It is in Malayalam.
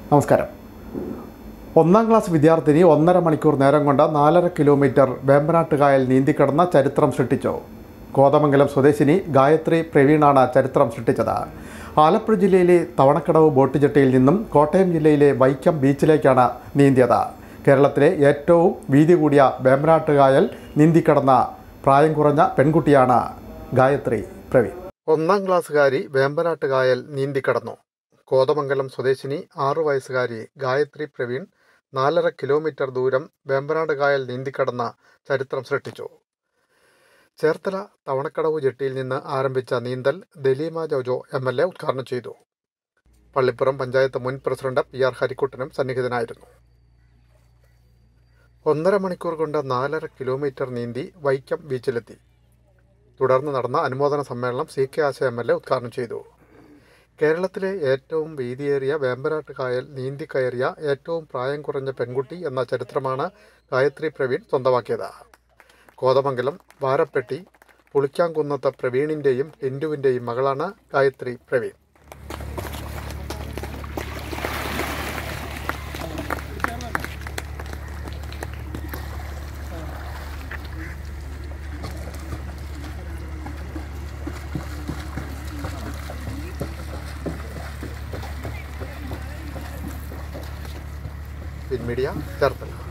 നമസ്കാരം ഒന്നാം ക്ലാസ് വിദ്യാർത്ഥിനി ഒന്നര മണിക്കൂർ നേരം കൊണ്ട് നാലര കിലോമീറ്റർ വേമ്പനാട്ടുകായൽ നീന്തിക്കടന്ന ചരിത്രം സൃഷ്ടിച്ചു കോതമംഗലം സ്വദേശിനി ഗായത്രി പ്രവീണാണ് ചരിത്രം സൃഷ്ടിച്ചത് ആലപ്പുഴ ജില്ലയിലെ തവണക്കടവ് ബോട്ട് ജെട്ടിയിൽ നിന്നും കോട്ടയം ജില്ലയിലെ വൈക്കം ബീച്ചിലേക്കാണ് നീന്തിയത് കേരളത്തിലെ ഏറ്റവും വീതി കൂടിയ വേമ്പനാട്ടുകായൽ നീന്തിക്കടന്ന പ്രായം കുറഞ്ഞ പെൺകുട്ടിയാണ് ഗായത്രി പ്രവീൺ ഒന്നാം ക്ലാസ്സുകാരി വേമ്പനാട്ടുകായൽ നീന്തിക്കടന്നു കോതമംഗലം സ്വദേശിനി ആറു വയസ്സുകാരി ഗായത്രി പ്രവീൺ നാലര കിലോമീറ്റർ ദൂരം വേമ്പനാട് കായൽ നീന്തിക്കടന്ന ചരിത്രം സൃഷ്ടിച്ചു ചേർത്തല തവണക്കടവ് ജെട്ടിയിൽ നിന്ന് ആരംഭിച്ച നീന്തൽ Daleema Jojo M L A ഉദ്ഘാടനം ചെയ്തു പള്ളിപ്പുറം പഞ്ചായത്ത് മുൻ പ്രസിഡന്റ് പി ആർ ഹരിക്കുട്ടനും സന്നിഹിതനായിരുന്നു ഒന്നര മണിക്കൂർ കൊണ്ട് നാലര കിലോമീറ്റർ നീന്തി വൈക്കം ബീച്ചിലെത്തി തുടർന്ന് നടന്ന അനുമോദന സമ്മേളനം C K Asha M L A ഉദ്ഘാടനം ചെയ്തു കേരളത്തിലെ ഏറ്റവും വീതിയേറിയ വേമ്പനാട്ട് കായൽ നീന്തി കയറിയ ഏറ്റവും പ്രായം കുറഞ്ഞ പെൺകുട്ടി എന്ന ചരിത്രമാണ് ഗായത്രി പ്രവീൺ സ്വന്തമാക്കിയത് കോതമംഗലം വാരപ്പെട്ടി പുളിക്കാംകുന്നത്ത് പ്രവീണിൻ്റെയും ടിൻഡുവിൻ്റെയും മകളാണ് ഗായത്രി പ്രവീൺ പിൻമീഡിയ ചേർത്തല